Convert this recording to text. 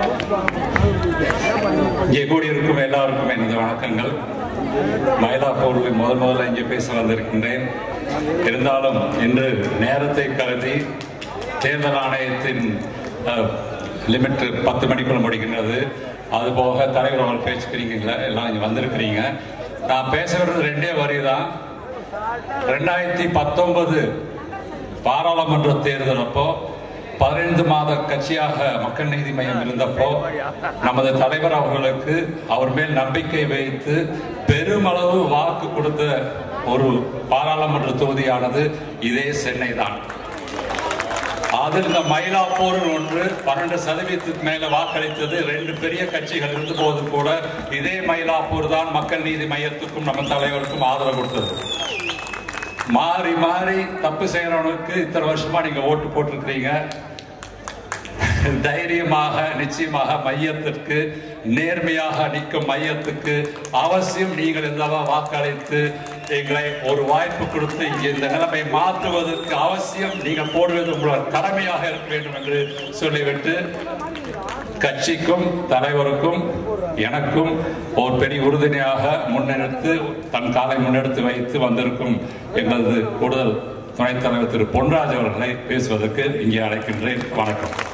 இங்கே கூடியிருக்கும் எல்லாருக்கும் எனது வணக்கங்கள் மயிலாப்பூரில் முதல் முதல்ல இங்கே பேச வந்திருக்கின்றேன் இருந்தாலும் இன்று நேரத்தை கருதி தேர்தல் ஆணையத்தின் லிமிட் பத்து மணிக்குள்ள முடிக்கின்றது அதுபோக தலைவர் அவர்கள் பேச்சுக்கிறீங்க எல்லாம் இங்கே வந்திருக்கிறீங்க நான் பேச வர்றது ரெண்டே வரி தான் ரெண்டாயிரத்தி பத்தொன்பது பாராளுமன்ற தேர்தல் அப்போ பதினைந்து மாத கட்சியாக மக்கள் நீதி மையம் இருந்தப்போ நமது தலைவர் அவர்களுக்கு அவர் மேல் நம்பிக்கை வைத்து பெருமளவு வாக்கு கொடுத்த ஒரு பாராளுமன்ற தொகுதியானது இதே சென்னை தான் அதில் இந்த மயிலாப்பூர் ஒன்று பன்னெண்டு சதவீதத்துக்கு மேல வாக்களித்தது ரெண்டு பெரிய கட்சிகள் இருந்த போது கூட இதே மயிலாப்பூர் தான் மக்கள் நீதி மையத்துக்கும் நம்ம தலைவருக்கும் ஆதரவு கொடுத்தது மாறி மாறி தப்பு செய்யறவனுக்கு இத்தனை வருஷமா நீங்க ஓட்டு போட்டிருக்கிறீங்க தைரியமாக நிச்சயமாக மையத்திற்கு நேர்மையாக நிற்கும் மையத்துக்கு அவசியம் நீங்கள் இதெல்லாம் வாக்களித்து எங்களை ஒரு வாய்ப்பு கொடுத்து இங்கே இந்த நிலைமை மாற்றுவதற்கு அவசியம் நீங்கள் போடுவது உங்களோட கடமையாக இருக்க வேண்டும் என்று சொல்லிவிட்டு கட்சிக்கும் தலைவருக்கும் எனக்கும் ஒரு பெரிய உறுதுணையாக முன்னெடுத்து தன் காலை முன்னெடுத்து வைத்து வந்திருக்கும் எங்களது கூடுதல் துணைத் தலைவர் திரு பொன்ராஜ் அவர்களை பேசுவதற்கு இங்கே அழைக்கின்றேன் வணக்கம்